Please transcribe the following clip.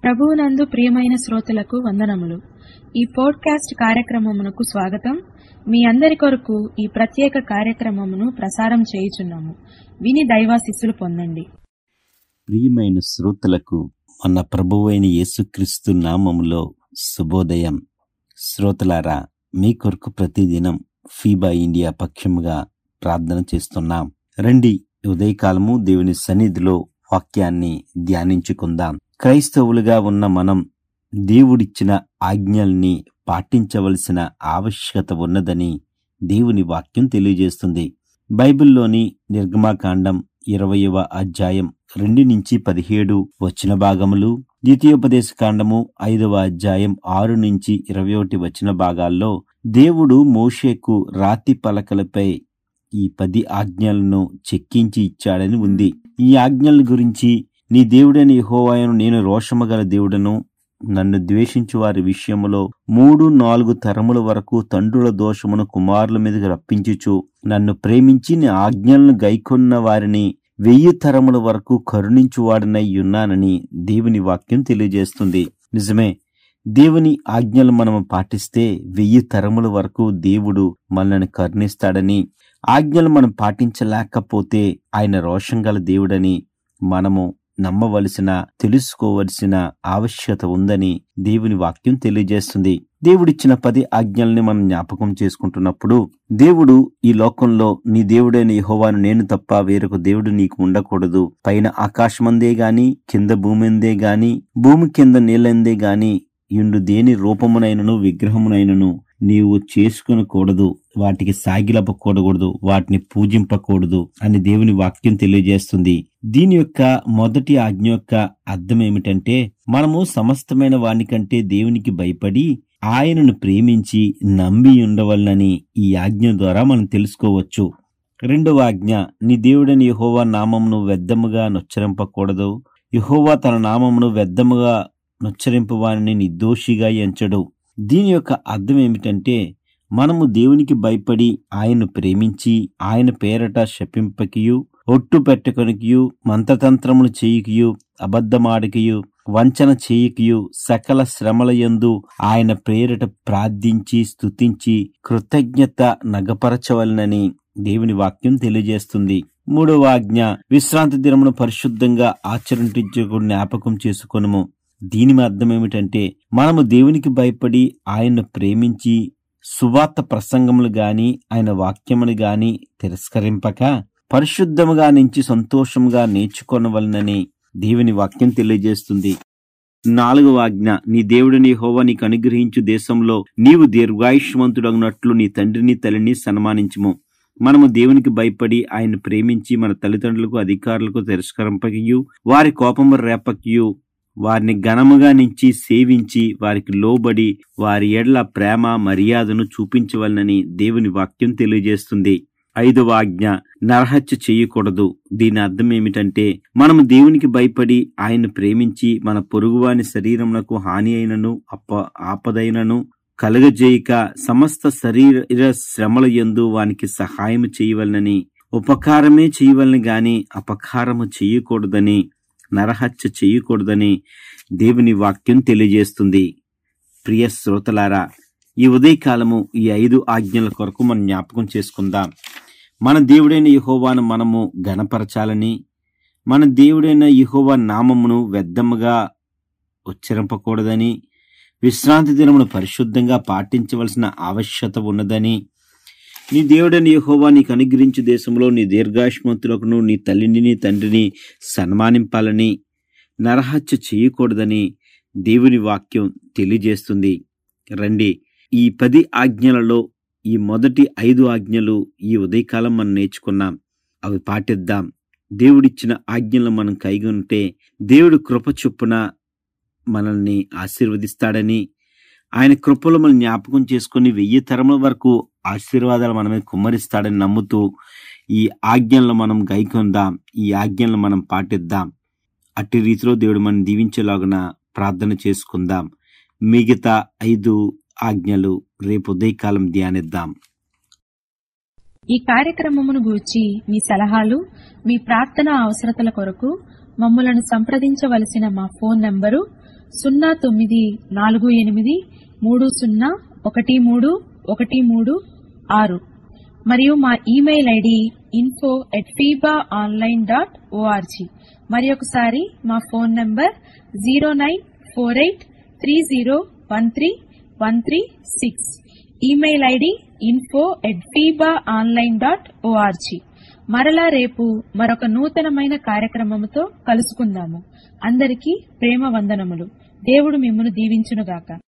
ప్రభువునందు ప్రియమైన శ్రోతలకు వందనములు ఈ పోడ్కాస్ట్ కార్యక్రమమునకు స్వాగతం మీ అందరి కొరకు ఈ ప్రత్యేక కార్యక్రమమును ప్రసారం చేయుచున్నాము విని దైవాశిస్సులు పొందండి ప్రియమైన శ్రోతలకు మన ప్రభువైన యేసుక్రీస్తు నామములో శుభోదయం శ్రోతలారా మీ కొరకు ప్రతిదినం ఫీబా ఇండియా పక్షముగా ప్రార్థన చేస్తున్నాం రండి ఉదయకాలము దేవుని సన్నిధిలో వాక్యాన్ని ధ్యానించుకుందాం క్రైస్తవులుగా ఉన్న మనం దేవుడిచ్చిన ఆజ్ఞల్ని పాటించవలసిన ఆవశ్యకత ఉన్నదని దేవుని వాక్యం తెలియజేస్తుంది బైబిల్లోని నిర్గమాకాండం ఇరవయవ అధ్యాయం రెండు నుంచి పదిహేడు వచ్చిన భాగములు ద్వితీయోపదేశ కాండము ఐదవ అధ్యాయం ఆరు నుంచి ఇరవై ఒకటి వచ్చిన భాగాల్లో దేవుడు మోషేకు రాతి పలకలపై ఈ పది ఆజ్ఞలను చెక్కించి ఇచ్చాడని ఉంది ఈ ఆజ్ఞల గురించి నీ దేవుడైన యెహోవాయను నేను రోషము గల దేవుడను నన్ను ద్వేషించు వారి విషయములో మూడు నాలుగు తరముల వరకు తండ్రుల దోషమును కుమారుల మీదకి రప్పించుచు నన్ను ప్రేమించి నీ ఆజ్ఞలను గైకొన్న వారిని వెయ్యి తరముల వరకు కరుణించువాడనై ఉన్నానని దేవుని వాక్యం తెలియజేస్తుంది నిజమే దేవుని ఆజ్ఞలు మనము పాటిస్తే వెయ్యి తరముల వరకు దేవుడు మనల్ని కరుణిస్తాడని ఆజ్ఞలు మనం పాటించలేకపోతే ఆయన రోషం గల దేవుడని మనము నమ్మవలసిన తెలుసుకోవలసిన ఆవశ్యకత ఉందని దేవుని వాక్యం తెలియజేస్తుంది దేవుడిచ్చిన పది ఆజ్ఞల్ని మనం జ్ఞాపకం చేసుకుంటున్నప్పుడు దేవుడు ఈ లోకంలో నీ దేవుడైన యెహోవాను నేను తప్ప వేరొక దేవుడు నీకు ఉండకూడదు పైన ఆకాశమందే గాని కింద భూమిందే గాని భూమి కింద నీళ్ళందే గాని ఇండు దేని రూపమునైనను విగ్రహమునైనను నీవు చేసుకునకూడదు వాటికి సాగిలపకూడకూడదు వాటిని పూజింపకూడదు అని దేవుని వాక్యం తెలియజేస్తుంది దీని యొక్క మొదటి ఆజ్ఞ యొక్క అర్థం ఏమిటంటే మనము సమస్తమైన వానికంటే దేవునికి భయపడి ఆయనను ప్రేమించి నమ్మి ఉండవలనని ఈ ఆజ్ఞ ద్వారా మనం తెలుసుకోవచ్చు రెండవ ఆజ్ఞ నీ దేవుడని యహోవా నామమును వ్యర్థముగా నొచ్చరింపకూడదు యహోవా తన నామమును వ్యర్థముగా నొచ్చరింపు వారిని నిర్దోషిగా ఎంచడు దీని యొక్క అర్థం ఏమిటంటే మనము దేవునికి భయపడి ఆయన్ను ప్రేమించి ఆయన పేరట శపింపకియు ఒట్టు పెట్టకొనికియు మంత్రతంత్రములు చేయుకియు అబద్ధమాడకియు వంచన చేయుకియు సకల శ్రమల యందు ఆయన పేరట ప్రార్థించి స్తుతించి కృతజ్ఞత నగపరచవలనని దేవుని వాక్యం తెలియజేస్తుంది మూడవ ఆజ్ఞ విశ్రాంతి దినమును పరిశుద్ధంగా ఆచరించుకు జ్ఞాపకం చేసుకొనుము దీని అర్థం ఏమిటంటే మనము దేవునికి భయపడి ఆయన్ను ప్రేమించి సువార్త ప్రసంగములు గాని ఆయన వాక్యములు గాని తిరస్కరింపక పరిశుద్ధముగా నుంచి సంతోషముగా నేర్చుకొనవలనని దేవుని వాక్యం తెలియజేస్తుంది నాలుగవ ఆజ్ఞ నీ దేవుడిని హోవా నీకు అనుగ్రహించు దేశంలో నీవు దీర్ఘాయుష్మంతుడగినట్లు నీ తండ్రిని తల్లిని సన్మానించుము మనము దేవునికి భయపడి ఆయన ప్రేమించి మన తల్లిదండ్రులకు అధికారులకు తిరస్కరింపకయు వారి కోపము రేపకయు వారిని ఘనముగా నుంచి సేవించి వారికి లోబడి వారి ఎడ్ల ప్రేమ మర్యాదను చూపించవలనని దేవుని వాక్యం తెలియజేస్తుంది ఐదవ ఆజ్ఞ నరహత్య చేయకూడదు దీని అర్థం ఏమిటంటే మనము దేవునికి భయపడి ఆయన ప్రేమించి మన పొరుగువాని శరీరమునకు హాని అయినను అప్ప ఆపదైనను కలుగజేయక సమస్త శరీర శ్రమల యందు వానికి సహాయం చేయవలనని ఉపకారమే చేయవలని గాని అపకారము చేయకూడదని నరహత్య చేయకూడదని దేవుని వాక్యం తెలియజేస్తుంది ప్రియ శ్రోతలారా ఈ ఉదయకాలము ఈ ఐదు ఆజ్ఞల కొరకు మనం జ్ఞాపకం చేసుకుందాం మన దేవుడైన యహోవాను మనము గణపరచాలని మన దేవుడైన యహోవా నామమును వ్యర్థముగా ఉచ్చరింపకూడదని విశ్రాంతి దినమును పరిశుద్ధంగా పాటించవలసిన ఆవశ్యకత ఉన్నదని నీ దేవుడని యహోవా నీకు అనుగ్రహించు దేశంలో నీ దీర్ఘాయుష్మంతులకును నీ తల్లిని నీ తండ్రిని సన్మానింపాలని నరహత్య చేయకూడదని దేవుని వాక్యం తెలియజేస్తుంది రండి ఈ పది ఆజ్ఞలలో ఈ మొదటి ఐదు ఆజ్ఞలు ఈ ఉదయకాలం మనం నేర్చుకున్నాం అవి పాటిద్దాం దేవుడిచ్చిన ఆజ్ఞలను మనం కైగొంటే దేవుడు కృప చొప్పున మనల్ని ఆశీర్వదిస్తాడని ఆయన కృపలు మనం జ్ఞాపకం చేసుకుని వెయ్యి తరముల వరకు ఆశీర్వాదాలు మనమే కుమ్మరిస్తాడని నమ్ముతూ ఈ ఆజ్ఞలను మనం గైకొందాం ఈ ఆజ్ఞలను మనం పాటిద్దాం అట్టి రీతిలో దేవుడు మనం దీవించేలాగున ప్రార్థన చేసుకుందాం మిగతా ఐదు ఆజ్ఞలు రేపు ఉదయకాలం ధ్యానిద్దాం ఈ కార్యక్రమమును గూర్చి మీ సలహాలు మీ ప్రార్థన అవసరతల కొరకు మమ్మలను సంప్రదించవలసిన మా ఫోన్ నంబరు సున్నా తొమ్మిది నాలుగు ఎనిమిది మూడు సున్నా ఒకటి మూడు ఒకటి మూడు ఆరు మరియు మా email ID info at Feeba online dot O R G మరి ఒకసారి మా phone number zero nine four eight three zero one three one three six email ID info at Feeba online dot O R G మరలా రేపు మరొక నూతనమైన కార్యక్రమముతో కలుసుకుందాము అందరికీ ప్రేమ వందనములు దేవుడు మిమ్మను దీవించునుగాక